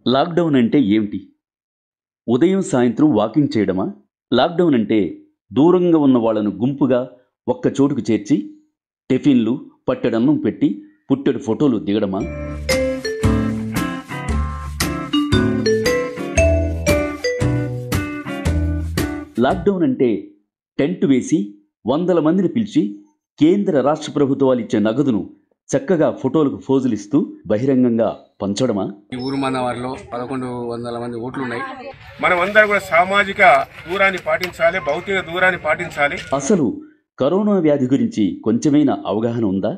Lockdown అంటే ఏమిటి ఉదయం సాయంత్రం వాకింగ్ చేయడమా లాక్డౌన్ అంటే దూరంగా ఉన్న వాళ్ళను గుంపుగా ఒక్క చోటుకు చేర్చి టిఫిన్లు పట్టెడన్నం పెట్టి పుట్టెడు ఫోటోలు దిగడమా లాక్డౌన్ అంటే టెంట్ వేసి వందల మందిని పిలిచి కేంద్ర రాష్ట్ర ప్రభుత్వాలు ఇచ్చే నగదును చక్కగా ఫోటోలకు ఫోజులు ఇస్తూ బహిరంగంగా పంచడమా ఈ ఊరు మనవారిలో పదకొండు వందల మంది ఓట్లు ఉన్నాయి మనం అందరం కూడా సామాజిక దూరాన్ని పాటించాలి భౌతిక దూరాన్ని పాటించాలి అసలు కరోనా వ్యాధి గురించి కొంచెమైనా అవగాహన ఉందా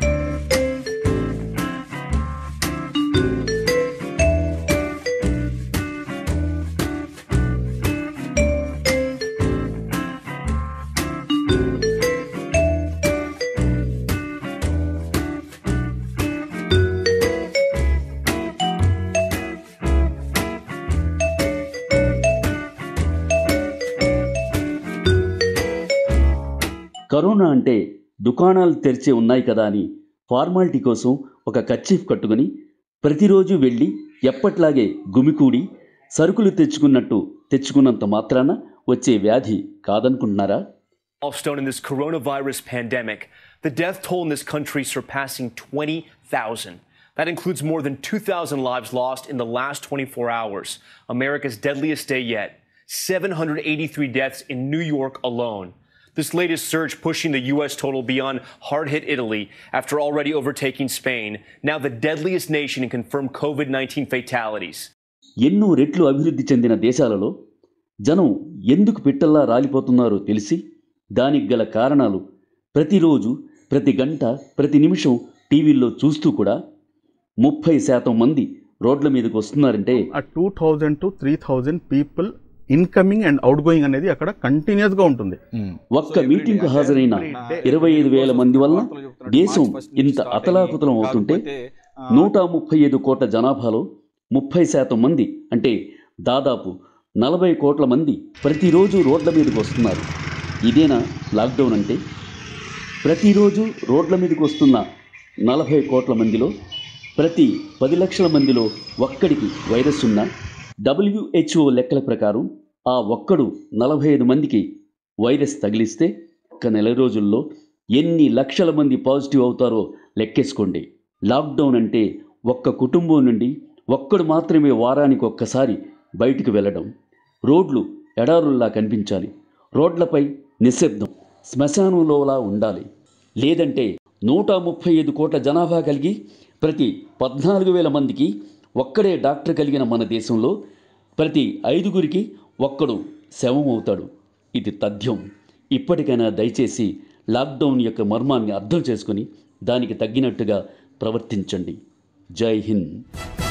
కరోనా అంటే దుకాణాలు తెరిచే ఉన్నాయి కదా అని ఫార్మాలిటీ కోసం ఒక కచ్చీఫ్ కట్టుకుని ప్రతిరోజు వెళ్ళి ఎప్పట్లాగే గుమికూడి సరుకులు తెచ్చుకున్నట్టు తెచ్చుకున్నంత మాత్రాన వచ్చే వ్యాధి కాదనుకుంటున్నారా milestone in this coronavirus pandemic, the death toll in this country surpassing 20,000. That includes more than 2,000 lives lost in the last 24 hours, America's deadliest day yet. 783 deaths in New York alone. This latest surge pushing the U.S. total beyond hard hit Italy after already overtaking Spain, now the deadliest nation in confirmed COVID 19 fatalities. ఎన్నో రెట్లు అభివృద్ధి చెందిన దేశాలలో జనం ఎందుకు పిట్టల్లా రాలిపోతున్నారో తెలిసి దానికి గల కారణాలు ప్రతిరోజు ప్రతి గంట ప్రతి నిమిషం టీవీల్లో చూస్తూ కూడా ముప్పై శాతం మంది రోడ్ల మీదకి వస్తున్నారంటే ఆ two thousand to three thousand people incoming and outgoing అనేది అక్కడ కంటిన్యూస్గా ఉంటుంది ఒక్క మీటింగ్కు హాజరైన ఇరవై ఐదు వేల మంది వల్ల దేశం ఇంత అతలాకుతలం అవుతుంటే నూట ముప్పై ఐదు కోట్ల జనాభాలో ముప్పై శాతం మంది అంటే దాదాపు నలభై కోట్ల మంది ప్రతిరోజు రోడ్ల మీదకి వస్తున్నారు ఇదేనా లాక్డౌన్ అంటే ప్రతిరోజు రోడ్ల మీదకి వస్తున్న నలభై కోట్ల మందిలో ప్రతి పది లక్షల మందిలో ఒక్కడికి వైరస్ ఉన్నా డబ్ల్యూహెచ్ఓ లెక్కల ప్రకారం ఆ ఒక్కడు నలభై ఐదు మందికి వైరస్ తగిలిస్తే ఒక్క నెల రోజుల్లో ఎన్ని లక్షల మంది పాజిటివ్ అవుతారో లెక్కేసుకోండి లాక్డౌన్ అంటే ఒక్క కుటుంబం నుండి ఒక్కడు మాత్రమే వారానికి ఒక్కసారి బయటికి వెళ్ళడం రోడ్లు ఎడారుల్లా కనిపించాలి రోడ్లపై నిశ్శబ్దం శ్మశానంలోలా ఉండాలి లేదంటే నూట ముప్పై ఐదు కోట్ల జనాభా కలిగి ప్రతి పద్నాలుగు వేల మందికి ఒక్కడే డాక్టర్ కలిగిన మన దేశంలో ప్రతి ఐదుగురికి ఒక్కడు శవం అవుతాడు ఇది తథ్యం ఇప్పటికైనా దయచేసి లాక్డౌన్ యొక్క మర్మాన్ని అర్థం చేసుకుని దానికి తగ్గినట్టుగా ప్రవర్తించండి జై హింద్